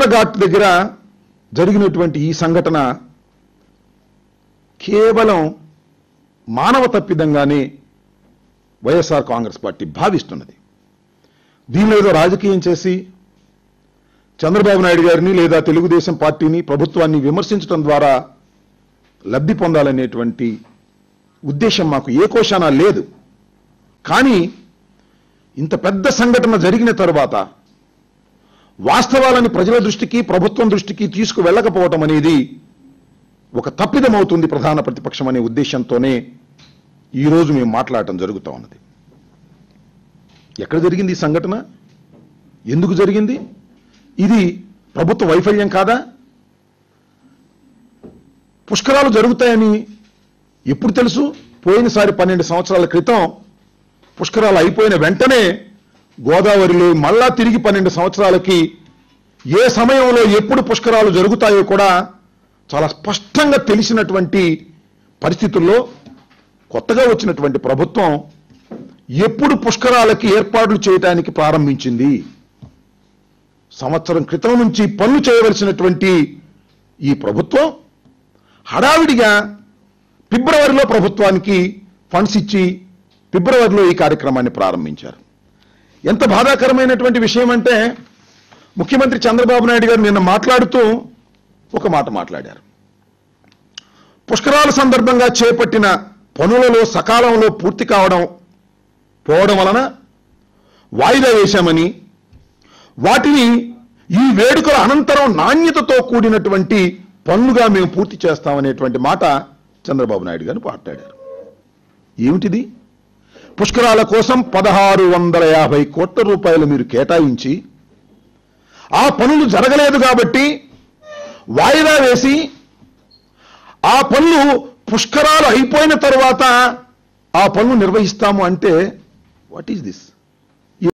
చిత్రఘాట్ దగ్గర జరిగినటువంటి ఈ సంఘటన కేవలం మానవ తప్పిదంగానే వైఎస్ఆర్ కాంగ్రెస్ పార్టీ భావిస్తున్నది దీనిలో ఏదో రాజకీయం చేసి చంద్రబాబు నాయుడు గారిని లేదా తెలుగుదేశం పార్టీని ప్రభుత్వాన్ని విమర్శించడం ద్వారా లబ్ధి పొందాలనేటువంటి ఉద్దేశం మాకు ఏ కోశానా లేదు కానీ ఇంత పెద్ద సంఘటన జరిగిన తరువాత వాస్తవాలని ప్రజల దృష్టికి ప్రభుత్వం దృష్టికి తీసుకువెళ్ళకపోవటం అనేది ఒక తప్పిదమవుతుంది ప్రధాన ప్రతిపక్షం అనే ఉద్దేశంతోనే ఈరోజు మేము మాట్లాడటం జరుగుతూ ఉన్నది ఎక్కడ జరిగింది ఈ సంఘటన ఎందుకు జరిగింది ఇది ప్రభుత్వ వైఫల్యం కాదా పుష్కరాలు జరుగుతాయని ఎప్పుడు తెలుసు పోయినసారి పన్నెండు సంవత్సరాల క్రితం పుష్కరాలు అయిపోయిన వెంటనే గోదావరిలో మళ్ళా తిరిగి పన్నెండు సంవత్సరాలకి ఏ సమయంలో ఎప్పుడు పుష్కరాలు జరుగుతాయో కూడా చాలా స్పష్టంగా తెలిసినటువంటి పరిస్థితుల్లో కొత్తగా వచ్చినటువంటి ప్రభుత్వం ఎప్పుడు పుష్కరాలకి ఏర్పాట్లు చేయడానికి ప్రారంభించింది సంవత్సరం క్రితం నుంచి పనులు చేయవలసినటువంటి ఈ ప్రభుత్వం హడావిడిగా ఫిబ్రవరిలో ప్రభుత్వానికి ఫండ్స్ ఇచ్చి ఫిబ్రవరిలో ఈ కార్యక్రమాన్ని ప్రారంభించారు ఎంత బాధాకరమైనటువంటి విషయం అంటే ముఖ్యమంత్రి చంద్రబాబు నాయుడు గారు నిన్న మాట్లాడుతూ ఒక మాట మాట్లాడారు పుష్కరాల సందర్భంగా చేపట్టిన పనులలో సకాలంలో పూర్తి కావడం పోవడం వలన వాయిదా వేశామని వాటిని ఈ వేడుకల అనంతరం నాణ్యతతో కూడినటువంటి పనులుగా మేము పూర్తి చేస్తామనేటువంటి మాట చంద్రబాబు నాయుడు గారు మాట్లాడారు ఏమిటిది పుష్కరాల కోసం పదహారు వందల యాభై కోట్ల రూపాయలు మీరు కేటాయించి ఆ పనులు జరగలేదు కాబట్టి వాయిదా వేసి ఆ పనులు పుష్కరాలు అయిపోయిన తర్వాత ఆ పనులు నిర్వహిస్తాము అంటే వాట్ ఈస్ దిస్